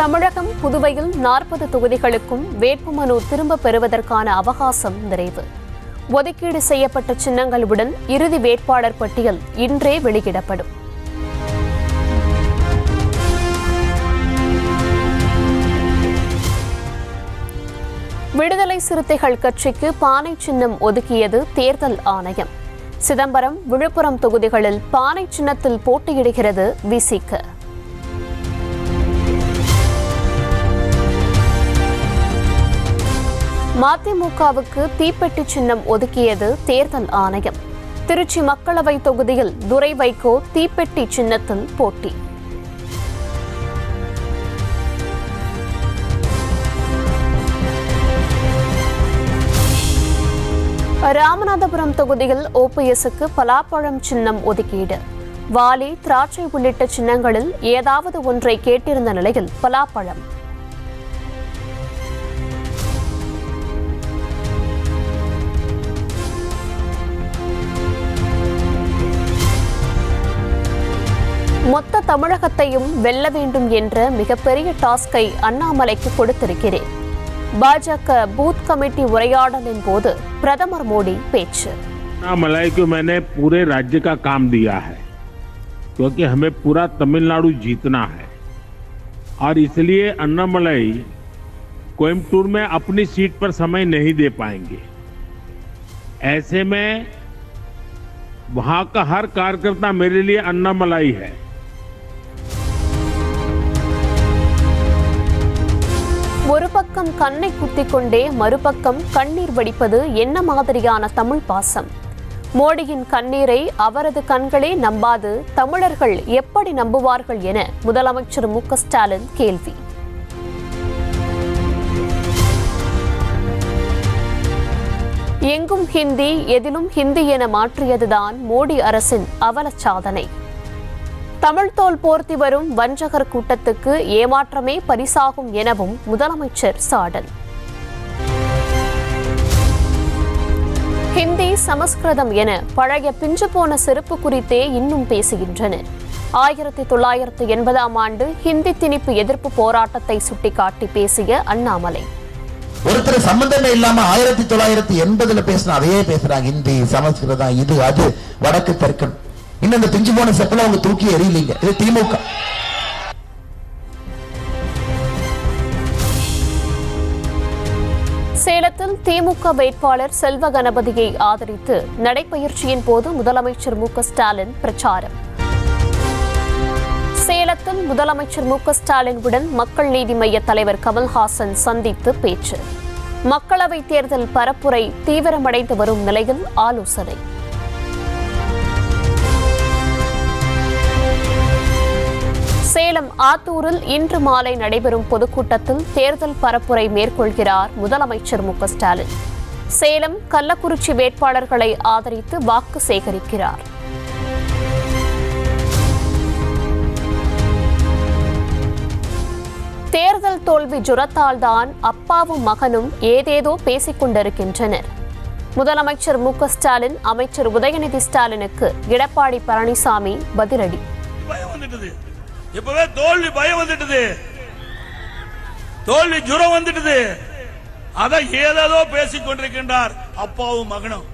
தமிழகம் புதுவையில் நாற்பது தொகுதிகளுக்கும் வேட்புமனு திரும்ப பெறுவதற்கான அவகாசம் நிறைவு ஒதுக்கீடு செய்யப்பட்ட சின்னங்களுடன் இறுதி வேட்பாளர் பட்டியல் இன்றே வெளியிடப்படும் விடுதலை சிறுத்தைகள் கட்சிக்கு பானை சின்னம் ஒதுக்கியது தேர்தல் ஆணையம் சிதம்பரம் விழுப்புரம் தொகுதிகளில் பானை சின்னத்தில் போட்டியிடுகிறது விசிக மதிமுகவுக்கு தீப்பெட்டி சின்னம் ஒதுக்கியது தேர்தல் ஆணையம் திருச்சி மக்களவை தொகுதியில் துரை வைகோ தீப்பெட்டி சின்னத்தில் போட்டி ராமநாதபுரம் தொகுதியில் ஓபிஎஸ்க்கு பலாப்பழம் சின்னம் ஒதுக்கீடு வாலி திராட்சை உள்ளிட்ட சின்னங்களில் ஏதாவது ஒன்றை கேட்டிருந்த நிலையில் பலாப்பழம் மொத்த தமிழகத்தையும் வெல்ல வேண்டும் என்ற மிகப்பெரிய டாஸ்கை அண்ணாமலைக்கு கொடுத்திருக்கிறேன் பாஜக பூத் கமிட்டி உரையாடலின் போது பிரதமர் மோடி பேச்சு मलाई को मैंने पूरे राज्य का काम दिया है क्योंकि हमें पूरा तमिलनाडु जीतना है और इसलिए अन्नामलाई कोयम्बटूर में अपनी सीट पर समय नहीं दे पाएंगे ऐसे में वहां का हर कार्यकर्ता मेरे लिए अन्नामलाई है ஒரு பக்கம் கண்ணை குத்திக் கொண்டே மறுபக்கம் கண்ணீர் வடிப்பது என்ன மாதிரியான தமிழ் பாசம் மோடியின் கண்ணீரை அவரது கண்களே நம்பாது தமிழர்கள் எப்படி நம்புவார்கள் என முதலமைச்சர் மு க ஸ்டாலின் கேள்வி எங்கும் ஹிந்தி எதிலும் ஹிந்தி என மாற்றியதுதான் மோடி அரசின் அவல சாதனை தமிழ் தோல் போர்த்தி வரும் வஞ்சகர் கூட்டத்துக்கு ஏமாற்றமே பரிசாகும் எனவும் முதலமைச்சர் சாடல் ஹிந்தி சமஸ்கிருதம் என பழைய பிஞ்சு போன செருப்பு குறித்தே இன்னும் பேசுகின்றனர் ஆயிரத்தி தொள்ளாயிரத்து எண்பதாம் ஆண்டு ஹிந்தி திணிப்பு எதிர்ப்பு போராட்டத்தை சுட்டிக்காட்டி பேசிய அண்ணாமலை ஒருத்தர் சம்பந்தமே இல்லாம ஆயிரத்தி தொள்ளாயிரத்தி எண்பதுல பேசின அதையே பேசுறாங்க ஹிந்தி சமஸ்கிருதம் இது அது வடக்கு தெற்கு இன்னும் இந்த பிஞ்சு போன செப்பல அவங்க தூக்கி எறியலீங்க இது திமுக சேலத்தில் திமுக வேட்பாளர் செல்வ கணபதியை ஆதரித்து நடைபயிற்சியின் போது முதலமைச்சர் மு க ஸ்டாலின் பிரச்சாரம் சேலத்தில் முதலமைச்சர் மு க ஸ்டாலினுடன் மக்கள் நீதி மய்ய தலைவர் கமல்ஹாசன் சந்தித்து பேச்சு மக்களவைத் தேர்தல் பரப்புரை தீவிரமடைந்து வரும் நிலையில் ஆலோசனை சேலம் ஆத்தூரில் இன்று மாலை நடைபெறும் பொதுக்கூட்டத்தில் தேர்தல் பரப்புரை மேற்கொள்கிறார் முதலமைச்சர் மு க ஸ்டாலின் சேலம் கள்ளக்குறிச்சி வேட்பாளர்களை ஆதரித்து வாக்கு சேகரிக்கிறார் தேர்தல் தோல்வி ஜுரத்தால்தான் அப்பாவும் மகனும் ஏதேதோ பேசிக் கொண்டிருக்கின்றனர் முதலமைச்சர் மு க ஸ்டாலின் அமைச்சர் உதயநிதி ஸ்டாலினுக்கு எடப்பாடி பழனிசாமி பதிலடி பயம் வந்துட்டது இப்பவே தோல்வி பயம் வந்துட்டது தோல்வி ஜுரம் வந்துட்டது அத ஏதேதோ பேசிக் கொண்டிருக்கின்றார் அப்பாவும் மகனும்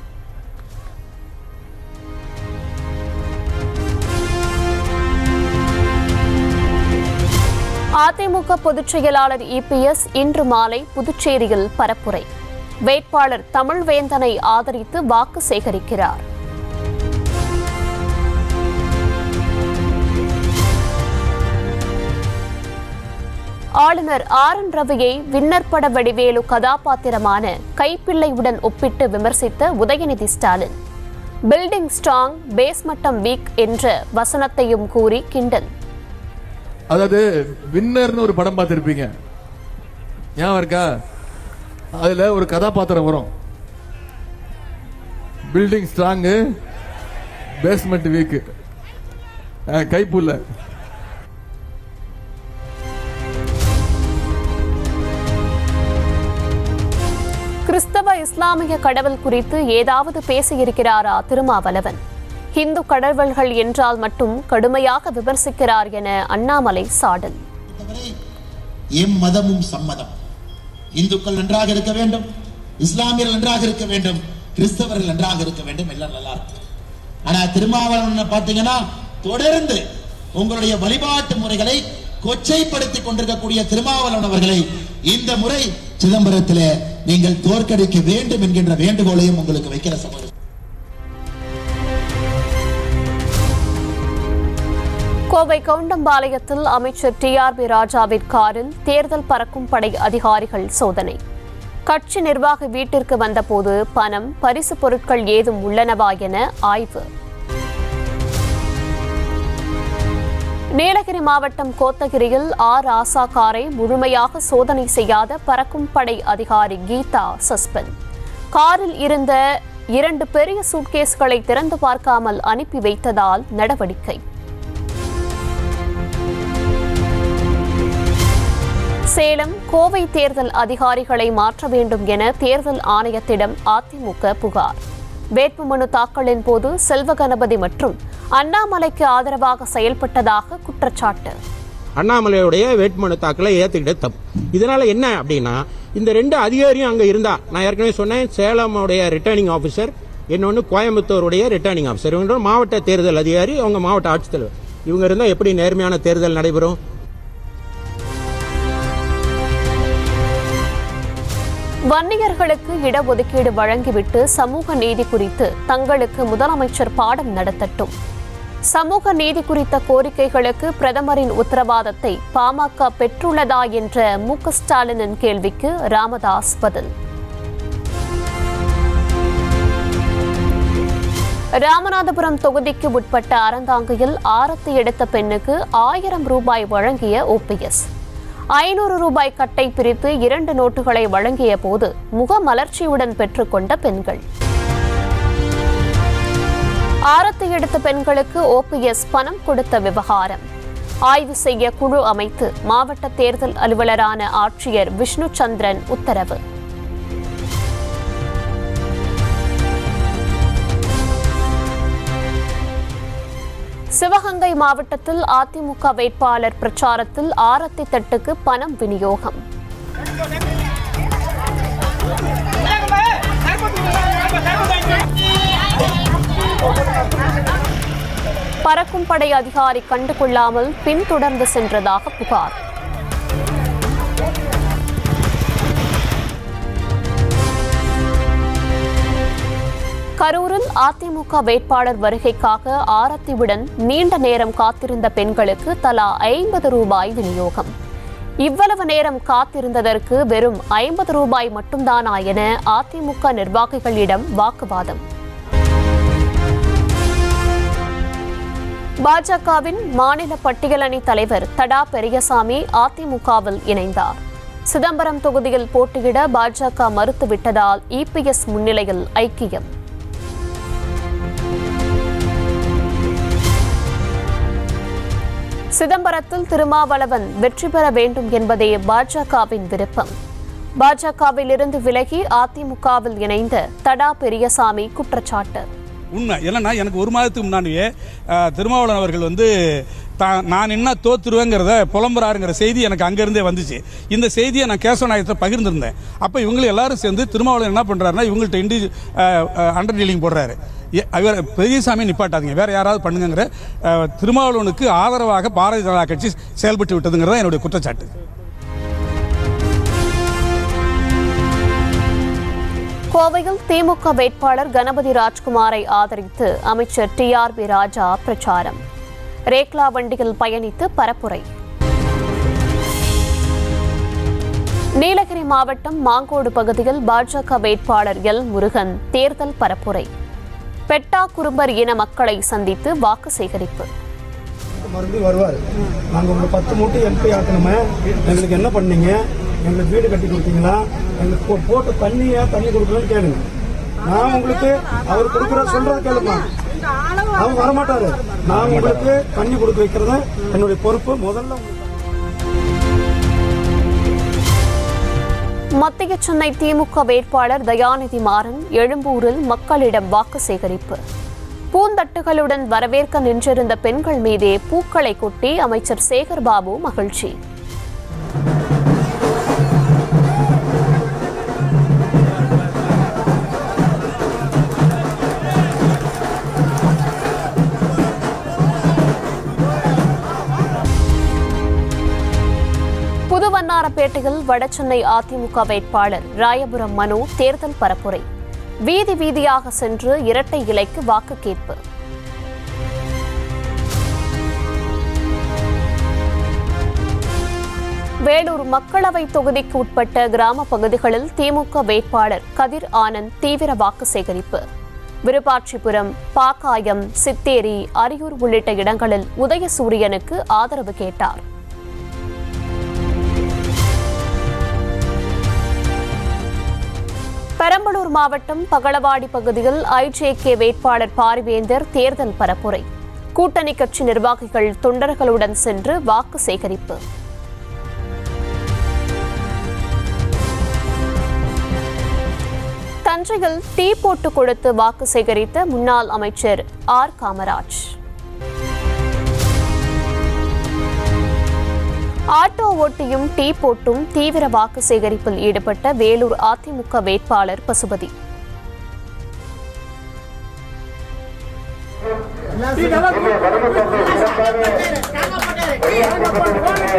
அதிமுக பொதுச் செயலாளர் இபிஎஸ் இன்று மாலை புதுச்சேரியில் பரப்புரை வேட்பாளர் தமிழ்வேந்தனை ஆதரித்து வாக்கு சேகரிக்கிறார் ஆளுநர் ஆர் என் ரவியை விண்ணர் பட வடிவேலு கதாபாத்திரமான கைப்பிள்ளையுடன் ஒப்பிட்டு விமர்சித்த உதயநிதி ஸ்டாலின் பில்டிங் ஸ்ட்ராங் பேஸ்மட்டம் வீக் என்ற வசனத்தையும் கூறி கிண்டல் அதாவது வின்னர்னு ஒரு படம் பார்த்திருப்பீங்க ஞாபகம் இருக்கா அதுல ஒரு கதாபாத்திரம் வரும் building strong basement weak Kaipulla கிறிஸ்தவ இஸ்லாமிய கடவுள் குறித்து ஏதாவது பேசியிருக்கிறாரா திருமாவளவன் இந்து கடவுள்கள் என்றால் மட்டும் கடுமையாக விமர்சிக்கிறார் என அண்ணாமலை சாடல் மற்றபடி எம் மதமும் சம்மதம் இந்துக்கள் நன்றாக இருக்க வேண்டும் இஸ்லாமியர்கள் நன்றாக இருக்க வேண்டும் கிறிஸ்தவர்கள் நன்றாக இருக்க வேண்டும் எல்லாம் நல்லா இருக்கு ஆனா திருமாவளவன் பாத்தீங்கன்னா தொடர்ந்து உங்களுடைய வழிபாட்டு முறைகளை கொச்சைப்படுத்திக் கொண்டிருக்கக்கூடிய திருமாவளவன் அவர்களை இந்த முறை சிதம்பரத்திலே நீங்கள் தோற்கடிக்க வேண்டும் என்கின்ற வேண்டுகோளையும் உங்களுக்கு வைக்கிற சகோதரர் கோவை கவுண்டம்பாளையத்தில் அமைச்சர் டி ஆர் பி ராஜாவின் காரில் தேர்தல் பறக்கும் படை அதிகாரிகள் சோதனை கட்சி நிர்வாக வீட்டிற்கு வந்தபோது பணம் பரிசு பொருட்கள் ஏதும் உள்ளனவா என ஆய்வு நீலகிரி மாவட்டம் கோத்தகிரியில் ஆர் ஆசா காரை முழுமையாக சோதனை செய்யாத பறக்கும் படை அதிகாரி கீதா சஸ்பெண்ட் காரில் இருந்த இரண்டு பெரிய சூட்கேஸ்களை திறந்து பார்க்காமல் அனுப்பி வைத்ததால் நடவடிக்கை சேலம் கோவை தேர்தல் அதிகாரிகளை மாற்ற வேண்டும் என தேர்தல் ஆணையத்திடம் அதிமுக புகார் வேட்புமனு தாக்கலின் போது செல்வ கணபதி மற்றும் அண்ணாமலைக்கு ஆதரவாக செயல்பட்டதாக குற்றச்சாட்டு அண்ணாமலையுடைய வேட்புமனு தாக்கலை ஏத்துக்கிட்ட தப்பு இதனால என்ன அப்படின்னா இந்த ரெண்டு அதிகாரியும் அங்க இருந்தா நான் ஏற்கனவே சொன்னேன் சேலமுடைய ரிட்டர்னிங் ஆபீசர் இன்னொன்னு கோயம்புத்தூருடைய ரிட்டர்னிங் ஆபீசர் இவங்க மாவட்ட தேர்தல் அதிகாரி அவங்க மாவட்ட ஆட்சித்தலைவர் இவங்க இருந்தா எப்படி நேர்மையான தேர்தல் நடைபெறும் வன்னியர்களுக்கு இடஒதுக்கீடு வழங்கிவிட்டு சமூக நீதி குறித்து தங்களுக்கு முதலமைச்சர் பாடம் நடத்தட்டும் சமூக நீதி குறித்த கோரிக்கைகளுக்கு பிரதமரின் உத்தரவாதத்தை பாமக பெற்றுள்ளதா என்ற மு க ஸ்டாலினின் கேள்விக்கு ராமதாஸ் பதில் ராமநாதபுரம் தொகுதிக்கு உட்பட்ட அறந்தாங்கியில் ஆரத்தி எடுத்த பெண்ணுக்கு ஆயிரம் ரூபாய் வழங்கிய ஓபிஎஸ் ஐநூறு ரூபாய் கட்டை பிரித்து இரண்டு நோட்டுகளை வழங்கிய போது முகமலர்ச்சியுடன் பெற்றுக்கொண்ட பெண்கள் ஆரத்தி எடுத்த பெண்களுக்கு ஓபிஎஸ் பணம் கொடுத்த விவகாரம் ஆய்வு செய்ய குழு அமைத்து மாவட்ட தேர்தல் அலுவலரான ஆட்சியர் விஷ்ணு சந்திரன் உத்தரவு சிவகங்கை மாவட்டத்தில் அதிமுக வேட்பாளர் பிரச்சாரத்தில் ஆரத்தி தட்டுக்கு பணம் விநியோகம் பறக்கும் படை அதிகாரி கண்டுகொள்ளாமல் பின்தொடர்ந்து சென்றதாக புகார் கரூரில் அதிமுக வேட்பாளர் வருகைக்காக ஆரத்தியுடன் நீண்ட நேரம் காத்திருந்த பெண்களுக்கு தலா ஐம்பது ரூபாய் விநியோகம் இவ்வளவு நேரம் காத்திருந்ததற்கு வெறும் ஐம்பது ரூபாய் மட்டும்தானா என அதிமுக நிர்வாகிகளிடம் வாக்குவாதம் பாஜகவின் மாநில பட்டியலணி தலைவர் தடா பெரியசாமி அதிமுகவில் இணைந்தார் சிதம்பரம் தொகுதியில் போட்டியிட பாஜக மறுத்துவிட்டதால் இபிஎஸ் முன்னிலையில் ஐக்கியம் சிதம்பரத்தில் திருமாவளவன் வெற்றி பெற வேண்டும் என்பதே பாஜகவின் விருப்பம் பாஜகவில் இருந்து விலகி அதிமுகவில் இணைந்த தடா பெரியசாமி குற்றச்சாட்டு உண்மை என்னன்னா எனக்கு ஒரு மாதத்துக்கு முன்னாடியே அஹ், திருமாவளவன் அவர்கள் வந்து தான் நான் என்ன தோத்துருவேங்கிறத புலம்புறாருங்கிற செய்தி எனக்கு அங்கேருந்தே வந்துச்சு இந்த செய்தியை நான் கேசவ நாயகத்தை பகிர்ந்திருந்தேன் அப்போ இவங்க எல்லாரும் சேர்ந்து திருமாவளவன் என்ன பண்ணுறாருன்னா இவங்கள்ட்ட இண்டி அண்டர் டீலிங் போடுறாரு எ- இவர் பெரியசாமி நிப்பாட்டாதீங்க வேற யாராவது பண்ணுங்கிற அஹ், திருமாவளவனுக்கு ஆதரவாக பாரதிய ஜனதா கட்சி செயல்பட்டு விட்டதுங்கிறத என்னுடைய குற்றச்சாட்டு கோவையில் திமுக வேட்பாளர் கணபதி ராஜ்குமாரை ஆதரித்து அமைச்சர் டி ஆர் பி ராஜா பிரச்சாரம் ரேக்லா வண்டியில் பயணித்து பரப்புரை நீலகிரி மாவட்டம் மாங்கோடு பகுதியில் பாஜக வேட்பாளர் எல் முருகன் தேர்தல் பரப்புரை பெட்டா குறும்பர் இன மக்களை சந்தித்து வாக்கு சேகரிப்பு மறுபடியும் வருவார் நாங்கள் உங்களை பத்து மூட்டை எம்பி ஆக்கணுமே எங்களுக்கு என்ன பண்ணீங்க எங்களுக்கு வீடு கட்டி கொடுத்தீங்களா எங்களுக்கு போ- போட்டு தண்ணியா தண்ணி கொடுக்கலன்னு கேளுங்க நான் உங்களுக்கு அவர் கொடுக்குற சொல்றத கேளுங்க அவர் வரமாட்டாரு நான் உங்களுக்கு தண்ணி கொடுக்க வைக்கிறது என்னுடைய பொறுப்பு முதல்ல உங்களுக்கு மத்திய சென்னை திமுக வேட்பாளர் தயாநிதி மாறன் எழும்பூரில் மக்களிடம் வாக்கு சேகரிப்பு பூந்தட்டுகளுடன் வரவேற்க நின்றிருந்த பெண்கள் மீதே பூக்களை கொட்டி அமைச்சர் சேகர் பாபு மகிழ்ச்சி சிறுவண்ணாரப்பேட்டையில் வடசென்னை அதிமுக வேட்பாளர் ராயபுரம் மனு தேர்தல் பரப்புரை வீதி வீதியாக சென்று இரட்டை இலைக்கு வாக்கு கேட்பு வேலூர் மக்களவை தொகுதிக்கு உட்பட்ட கிராம பகுதிகளில் திமுக வேட்பாளர் கதிர் ஆனந்த் தீவிர வாக்கு சேகரிப்பு விருப்பாட்சிபுரம் பாக்காயம் சித்தேரி அரியூர் உள்ளிட்ட இடங்களில் உதயசூரியனுக்கு ஆதரவு கேட்டார் பெரம்பலூர் மாவட்டம் பகளவாடி பகுதியில் ஐஜேகே வேட்பாளர் பாரிவேந்தர் தேர்தல் பரப்புரை கூட்டணி கட்சி நிர்வாகிகள் தொண்டர்களுடன் சென்று வாக்கு சேகரிப்பு தஞ்சையில் டீ போட்டு கொடுத்து வாக்கு சேகரித்த முன்னாள் அமைச்சர் ஆர் காமராஜ் ஆட்டோ ஓட்டியும் டீ போட்டும் தீவிர வாக்கு சேகரிப்பில் ஈடுபட்ட வேலூர் அதிமுக வேட்பாளர் பசுபதி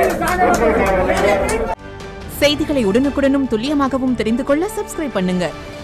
செய்திகளை உடனுக்குடனும் துல்லியமாகவும் தெரிந்து கொள்ள சப்ஸ்கிரைப் பண்ணுங்க